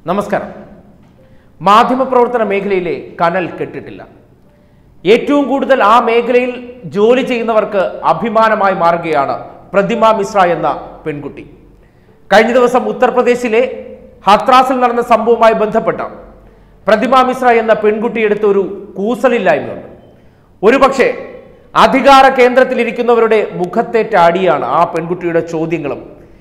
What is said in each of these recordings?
നമസ്കാരം മാധ്യമപ്രവർത്തന മേഖലയിലെ കനൽ കെട്ടിട്ടില്ല ഏറ്റവും കൂടുതൽ ആ മേഖലയിൽ ജോലി ചെയ്യുന്നവർക്ക് അഭിമാനമായി മാറുകയാണ് പ്രതിമ മിശ്ര എന്ന പെൺകുട്ടി കഴിഞ്ഞ ദിവസം ഉത്തർപ്രദേശിലെ ഹത്രാസിൽ നടന്ന സംഭവവുമായി ബന്ധപ്പെട്ട പ്രതിമ മിശ്ര എന്ന പെൺകുട്ടി എടുത്ത ഒരു കൂസലില്ലായ്മയുണ്ട് ഒരുപക്ഷെ അധികാര കേന്ദ്രത്തിലിരിക്കുന്നവരുടെ മുഖത്തേറ്റ അടിയാണ് ആ പെൺകുട്ടിയുടെ ചോദ്യങ്ങളും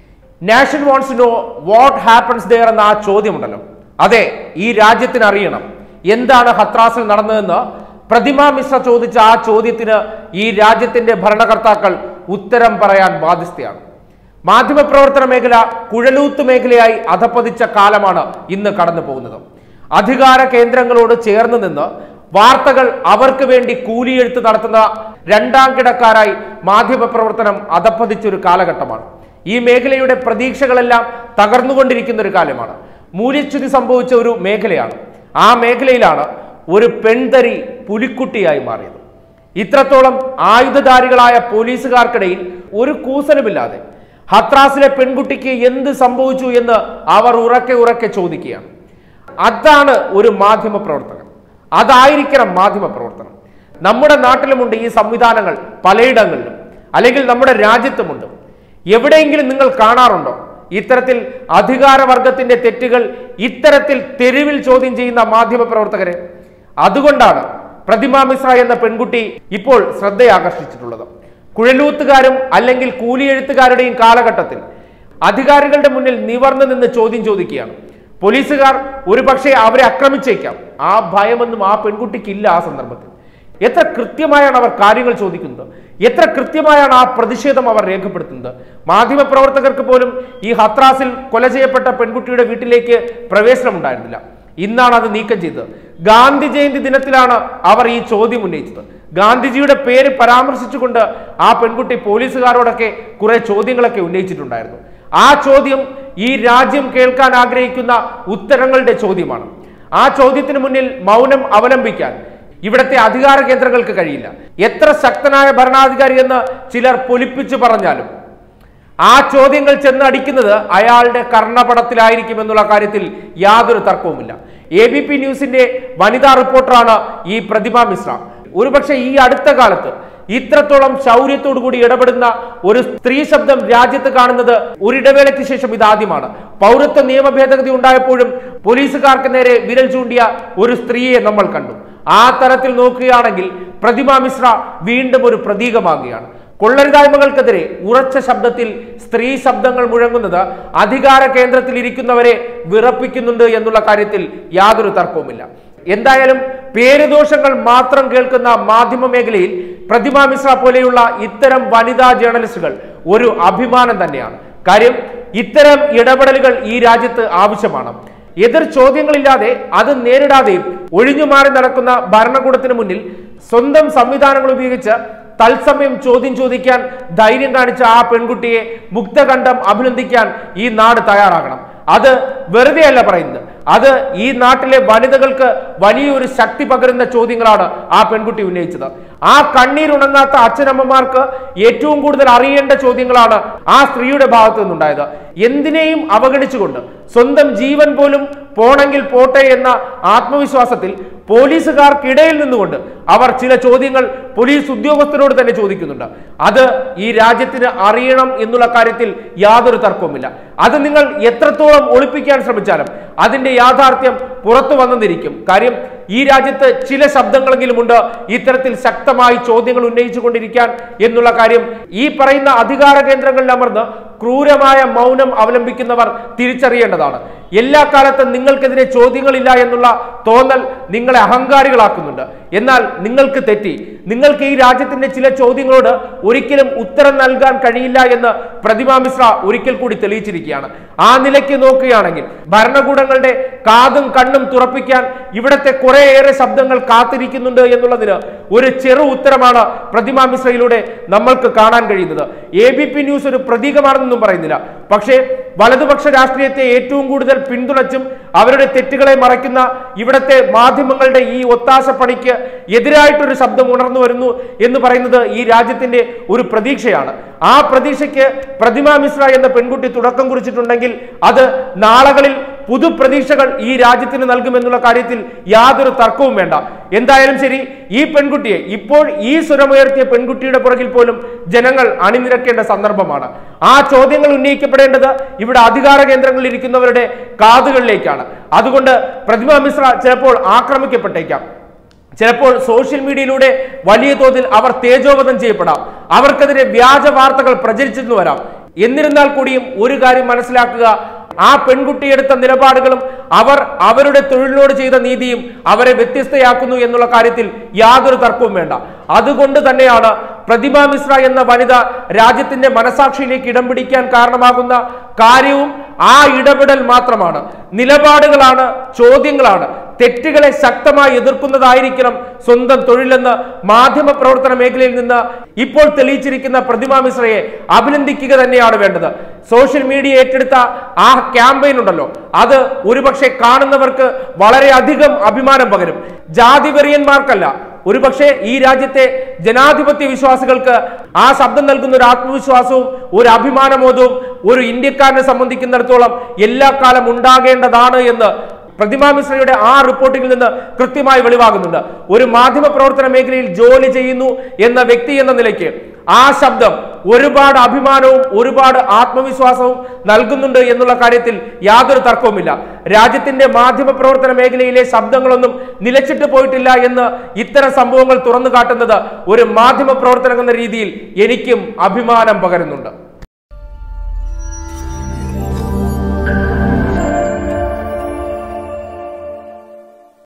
nation wants know what happens there എന്ന ആ ചോദ്യമുണ്ടല്ലോ അതെ ഈ രാജ്യത്തിന് അറിയണം എന്താണ് ഹത്രാസിൽ നടന്നതെന്ന് പ്രതിമ മിശ്ര ചോദിച്ച ആ ചോദ്യത്തിന് ഈ രാജ്യത്തിന്റെ ഭരണകർത്താക്കൾ ഉത്തരം പറയാൻ ബാധ്യസ്ഥയാണ് മാധ്യമപ്രവർത്തന മേഖല കുഴലൂത്ത് മേഖലയായി അധപ്പതിച്ച കാലമാണ് ഇന്ന് കടന്നു പോകുന്നത് അധികാര കേന്ദ്രങ്ങളോട് ചേർന്ന് നിന്ന് വാർത്തകൾ അവർക്ക് വേണ്ടി കൂലിയെഴുത്ത് നടത്തുന്ന രണ്ടാം കിടക്കാരായി മാധ്യമപ്രവർത്തനം അധപ്പതിച്ചൊരു കാലഘട്ടമാണ് ഈ മേഖലയുടെ പ്രതീക്ഷകളെല്ലാം തകർന്നുകൊണ്ടിരിക്കുന്ന ഒരു കാലമാണ് മൂല്യച്യുതി സംഭവിച്ച ഒരു മേഖലയാണ് ആ മേഖലയിലാണ് ഒരു പെൺതരി പുലിക്കുട്ടിയായി മാറിയത് ഇത്രത്തോളം ആയുധധാരികളായ പോലീസുകാർക്കിടയിൽ ഒരു കൂസലുമില്ലാതെ ഹത്രാസിലെ പെൺകുട്ടിക്ക് എന്ത് സംഭവിച്ചു എന്ന് അവർ ഉറക്കെ ഉറക്കെ ചോദിക്കുകയാണ് അതാണ് ഒരു മാധ്യമ പ്രവർത്തകൻ അതായിരിക്കണം മാധ്യമ പ്രവർത്തനം നമ്മുടെ നാട്ടിലുമുണ്ട് ഈ സംവിധാനങ്ങൾ പലയിടങ്ങളിലും അല്ലെങ്കിൽ നമ്മുടെ രാജ്യത്തുമുണ്ട് എവിടെയെങ്കിലും നിങ്ങൾ കാണാറുണ്ടോ ഇത്തരത്തിൽ അധികാരവർഗത്തിന്റെ തെറ്റുകൾ ഇത്തരത്തിൽ തെരുവിൽ ചോദ്യം ചെയ്യുന്ന മാധ്യമ പ്രവർത്തകരെ അതുകൊണ്ടാണ് പ്രതിമ മിശ്ര എന്ന പെൺകുട്ടി ഇപ്പോൾ ശ്രദ്ധയാകർഷിച്ചിട്ടുള്ളത് കുഴലൂത്തുകാരും അല്ലെങ്കിൽ കൂലിയെഴുത്തുകാരുടെയും കാലഘട്ടത്തിൽ അധികാരികളുടെ മുന്നിൽ നിവർന്നു നിന്ന് ചോദ്യം ചോദിക്കുകയാണ് പോലീസുകാർ ഒരുപക്ഷെ അവരെ ആക്രമിച്ചേക്കാം ആ ഭയമൊന്നും ആ പെൺകുട്ടിക്കില്ല ആ സന്ദർഭത്തിൽ എത്ര കൃത്യമായാണ് അവർ കാര്യങ്ങൾ ചോദിക്കുന്നത് എത്ര കൃത്യമായാണ് ആ പ്രതിഷേധം അവർ രേഖപ്പെടുത്തുന്നത് മാധ്യമ പ്രവർത്തകർക്ക് പോലും ഈ ഹത്രാസിൽ കൊല ചെയ്യപ്പെട്ട പെൺകുട്ടിയുടെ വീട്ടിലേക്ക് പ്രവേശനം ഉണ്ടായിരുന്നില്ല ഇന്നാണ് അത് നീക്കം ചെയ്തത് ഗാന്ധി ജയന്തി ദിനത്തിലാണ് അവർ ഈ ചോദ്യം ഉന്നയിച്ചത് ഗാന്ധിജിയുടെ പേര് പരാമർശിച്ചുകൊണ്ട് ആ പെൺകുട്ടി പോലീസുകാരോടൊക്കെ കുറെ ചോദ്യങ്ങളൊക്കെ ഉന്നയിച്ചിട്ടുണ്ടായിരുന്നു ആ ചോദ്യം ഈ രാജ്യം കേൾക്കാൻ ആഗ്രഹിക്കുന്ന ഉത്തരങ്ങളുടെ ചോദ്യമാണ് ആ ചോദ്യത്തിന് മുന്നിൽ മൗനം അവലംബിക്കാൻ ഇവിടത്തെ അധികാര കേന്ദ്രങ്ങൾക്ക് കഴിയില്ല എത്ര ശക്തനായ ഭരണാധികാരി എന്ന് ചിലർ പൊലിപ്പിച്ചു പറഞ്ഞാലും ആ ചോദ്യങ്ങൾ ചെന്നടിക്കുന്നത് അയാളുടെ കർണപടത്തിലായിരിക്കും എന്നുള്ള കാര്യത്തിൽ യാതൊരു തർക്കവുമില്ല എ ബി പി ന്യൂസിന്റെ വനിതാ റിപ്പോർട്ടറാണ് ഈ പ്രതിഭ മിശ്ര ഒരുപക്ഷെ ഈ അടുത്ത കാലത്ത് ഇത്രത്തോളം ശൗര്യത്തോടു കൂടി ഇടപെടുന്ന ഒരു സ്ത്രീ ശബ്ദം രാജ്യത്ത് കാണുന്നത് ഒരിടവേളയ്ക്ക് ശേഷം ഇതാദ്യമാണ് പൗരത്വ നിയമ ഭേദഗതി ഉണ്ടായപ്പോഴും പോലീസുകാർക്ക് നേരെ വിരൽ ചൂണ്ടിയ ഒരു സ്ത്രീയെ നമ്മൾ കണ്ടു ആ തരത്തിൽ നോക്കുകയാണെങ്കിൽ പ്രതിമ മിശ്ര വീണ്ടും ഒരു പ്രതീകമാകുകയാണ് കൊള്ളരുതായ്മകൾക്കെതിരെ ഉറച്ച ശബ്ദത്തിൽ സ്ത്രീ ശബ്ദങ്ങൾ മുഴങ്ങുന്നത് അധികാര കേന്ദ്രത്തിൽ ഇരിക്കുന്നവരെ വിറപ്പിക്കുന്നുണ്ട് എന്നുള്ള കാര്യത്തിൽ യാതൊരു തർക്കവുമില്ല എന്തായാലും പേരുദോഷങ്ങൾ മാത്രം കേൾക്കുന്ന മാധ്യമ മേഖലയിൽ പ്രതിമ മിശ്ര പോലെയുള്ള ഇത്തരം വനിതാ ജേർണലിസ്റ്റുകൾ ഒരു അഭിമാനം തന്നെയാണ് കാര്യം ഇത്തരം ഇടപെടലുകൾ ഈ രാജ്യത്ത് ആവശ്യമാണ് എതിർ ചോദ്യങ്ങളില്ലാതെ അത് നേരിടാതെയും ഒഴിഞ്ഞു മാറി നടക്കുന്ന ഭരണകൂടത്തിന് മുന്നിൽ സ്വന്തം സംവിധാനങ്ങൾ ഉപയോഗിച്ച് തത്സമയം ചോദ്യം ചോദിക്കാൻ ധൈര്യം കാണിച്ച ആ പെൺകുട്ടിയെ മുക്തകണ്ഠം അഭിനന്ദിക്കാൻ ഈ നാട് തയ്യാറാകണം അത് വെറുതെ അല്ല പറയുന്നത് അത് ഈ നാട്ടിലെ വനിതകൾക്ക് വലിയൊരു ശക്തി പകരുന്ന ചോദ്യങ്ങളാണ് ആ പെൺകുട്ടി ഉന്നയിച്ചത് ആ കണ്ണീരുണങ്ങാത്ത അച്ഛനമ്മമാർക്ക് ഏറ്റവും കൂടുതൽ അറിയേണ്ട ചോദ്യങ്ങളാണ് ആ സ്ത്രീയുടെ ഭാഗത്തു നിന്നുണ്ടായത് എന്തിനേയും അവഗണിച്ചുകൊണ്ട് സ്വന്തം ജീവൻ പോലും പോണെങ്കിൽ പോട്ടെ എന്ന ആത്മവിശ്വാസത്തിൽ പോലീസുകാർക്കിടയിൽ നിന്നുകൊണ്ട് അവർ ചില ചോദ്യങ്ങൾ പോലീസ് ഉദ്യോഗസ്ഥരോട് തന്നെ ചോദിക്കുന്നുണ്ട് അത് ഈ രാജ്യത്തിന് അറിയണം എന്നുള്ള കാര്യത്തിൽ യാതൊരു തർക്കവുമില്ല അത് നിങ്ങൾ എത്രത്തോളം ഒളിപ്പിക്കാൻ ശ്രമിച്ചാലും അതിന്റെ യാഥാർത്ഥ്യം പുറത്തു വന്നെന്നിരിക്കും കാര്യം ഈ രാജ്യത്ത് ചില ശബ്ദങ്ങളെങ്കിലും ഉണ്ട് ഇത്തരത്തിൽ ശക്തമായി ചോദ്യങ്ങൾ ഉന്നയിച്ചുകൊണ്ടിരിക്കാൻ എന്നുള്ള കാര്യം ഈ പറയുന്ന അധികാര കേന്ദ്രങ്ങളിൽ അമർന്ന് ക്രൂരമായ മൗനം അവലംബിക്കുന്നവർ തിരിച്ചറിയേണ്ടതാണ് എല്ലാ കാലത്തും നിങ്ങൾക്കെതിരെ ചോദ്യങ്ങളില്ല എന്നുള്ള തോന്നൽ നിങ്ങളെ അഹങ്കാരികളാക്കുന്നുണ്ട് എന്നാൽ നിങ്ങൾക്ക് തെറ്റി നിങ്ങൾക്ക് ഈ രാജ്യത്തിന്റെ ചില ചോദ്യങ്ങളോട് ഒരിക്കലും ഉത്തരം നൽകാൻ കഴിയില്ല എന്ന് പ്രതിമ മിശ്ര ഒരിക്കൽ കൂടി തെളിയിച്ചിരിക്കുകയാണ് ആ നിലയ്ക്ക് നോക്കുകയാണെങ്കിൽ ഭരണകൂടങ്ങളുടെ കാതും കണ്ണും തുറപ്പിക്കാൻ ഇവിടത്തെ കുറേയേറെ ശബ്ദങ്ങൾ കാത്തിരിക്കുന്നുണ്ട് എന്നുള്ളതിന് ഒരു ചെറു ഉത്തരമാണ് പ്രതിമ മിശ്രയിലൂടെ നമ്മൾക്ക് കാണാൻ കഴിയുന്നത് എ ബി പി ന്യൂസ് ഒരു പ്രതീകമാണെന്നൊന്നും പറയുന്നില്ല പക്ഷേ വലതുപക്ഷ രാഷ്ട്രീയത്തെ ഏറ്റവും കൂടുതൽ പിന്തുണച്ചും അവരുടെ തെറ്റുകളെ മറയ്ക്കുന്ന ഇവിടത്തെ മാധ്യമങ്ങളുടെ ഈ ഒത്താശ പണിക്ക് എതിരായിട്ടൊരു ശബ്ദം ഉണർന്നു വരുന്നു എന്ന് പറയുന്നത് ഈ രാജ്യത്തിന്റെ ഒരു പ്രതീക്ഷയാണ് ആ പ്രതീക്ഷയ്ക്ക് പ്രതിമ മിശ്ര എന്ന പെൺകുട്ടി തുടക്കം കുറിച്ചിട്ടുണ്ടെങ്കിൽ അത് നാളകളിൽ പുതുപ്രതീക്ഷകൾ ഈ രാജ്യത്തിന് നൽകുമെന്നുള്ള കാര്യത്തിൽ യാതൊരു തർക്കവും വേണ്ട എന്തായാലും ശരി ഈ പെൺകുട്ടിയെ ഇപ്പോൾ ഈ സ്വരമുയർത്തിയ പെൺകുട്ടിയുടെ പുറകിൽ പോലും ജനങ്ങൾ അണിനിരക്കേണ്ട സന്ദർഭമാണ് ആ ചോദ്യങ്ങൾ ഉന്നയിക്കപ്പെടേണ്ടത് ഇവിടെ അധികാര കേന്ദ്രങ്ങളിൽ ഇരിക്കുന്നവരുടെ കാതുകളിലേക്കാണ് അതുകൊണ്ട് പ്രതിഭ മിശ്ര ചിലപ്പോൾ ആക്രമിക്കപ്പെട്ടേക്കാം ചിലപ്പോൾ സോഷ്യൽ മീഡിയയിലൂടെ വലിയ തോതിൽ അവർ തേജോവധം ചെയ്യപ്പെടാം അവർക്കെതിരെ വ്യാജ വാർത്തകൾ പ്രചരിച്ചെന്ന് വരാം എന്നിരുന്നാൽ കൂടിയും ഒരു കാര്യം മനസ്സിലാക്കുക ആ പെൺകുട്ടി എടുത്ത നിലപാടുകളും അവർ അവരുടെ തൊഴിലിനോട് ചെയ്ത നീതിയും അവരെ വ്യത്യസ്തയാക്കുന്നു എന്നുള്ള കാര്യത്തിൽ യാതൊരു തർക്കവും വേണ്ട അതുകൊണ്ട് തന്നെയാണ് പ്രതിഭ മിശ്ര എന്ന വനിത രാജ്യത്തിന്റെ മനസാക്ഷിയിലേക്ക് ഇടം പിടിക്കാൻ കാരണമാകുന്ന കാര്യവും ആ ഇടപെടൽ മാത്രമാണ് നിലപാടുകളാണ് ചോദ്യങ്ങളാണ് തെറ്റുകളെ ശക്തമായി എതിർക്കുന്നതായിരിക്കണം സ്വന്തം തൊഴിലെന്ന് മാധ്യമ പ്രവർത്തന മേഖലയിൽ നിന്ന് ഇപ്പോൾ തെളിയിച്ചിരിക്കുന്ന പ്രതിമ മിശ്രയെ അഭിനന്ദിക്കുക തന്നെയാണ് വേണ്ടത് സോഷ്യൽ മീഡിയ ഏറ്റെടുത്ത ആ ക്യാമ്പയിൻ ഉണ്ടല്ലോ അത് ഒരുപക്ഷെ കാണുന്നവർക്ക് വളരെയധികം അഭിമാനം പകരും ജാതി വെറിയന്മാർക്കല്ല ഒരുപക്ഷെ ഈ രാജ്യത്തെ ജനാധിപത്യ വിശ്വാസികൾക്ക് ആ ശബ്ദം നൽകുന്ന ഒരു ആത്മവിശ്വാസവും ഒരു അഭിമാനബോധവും ഒരു ഇന്ത്യക്കാരനെ സംബന്ധിക്കുന്നിടത്തോളം എല്ലാ കാലം ഉണ്ടാകേണ്ടതാണ് എന്ന് പ്രതിമാ മിശ്രയുടെ ആ റിപ്പോർട്ടിൽ നിന്ന് കൃത്യമായി വെളിവാകുന്നുണ്ട് ഒരു മാധ്യമ പ്രവർത്തന മേഖലയിൽ ജോലി ചെയ്യുന്നു എന്ന വ്യക്തി എന്ന നിലയ്ക്ക് ആ ശബ്ദം ഒരുപാട് അഭിമാനവും ഒരുപാട് ആത്മവിശ്വാസവും നൽകുന്നുണ്ട് എന്നുള്ള കാര്യത്തിൽ യാതൊരു തർക്കവുമില്ല രാജ്യത്തിന്റെ മാധ്യമ പ്രവർത്തന മേഖലയിലെ ശബ്ദങ്ങളൊന്നും നിലച്ചിട്ട് പോയിട്ടില്ല എന്ന് ഇത്തരം സംഭവങ്ങൾ തുറന്നു കാട്ടുന്നത് ഒരു മാധ്യമ പ്രവർത്തനം എന്ന രീതിയിൽ എനിക്കും അഭിമാനം പകരുന്നുണ്ട്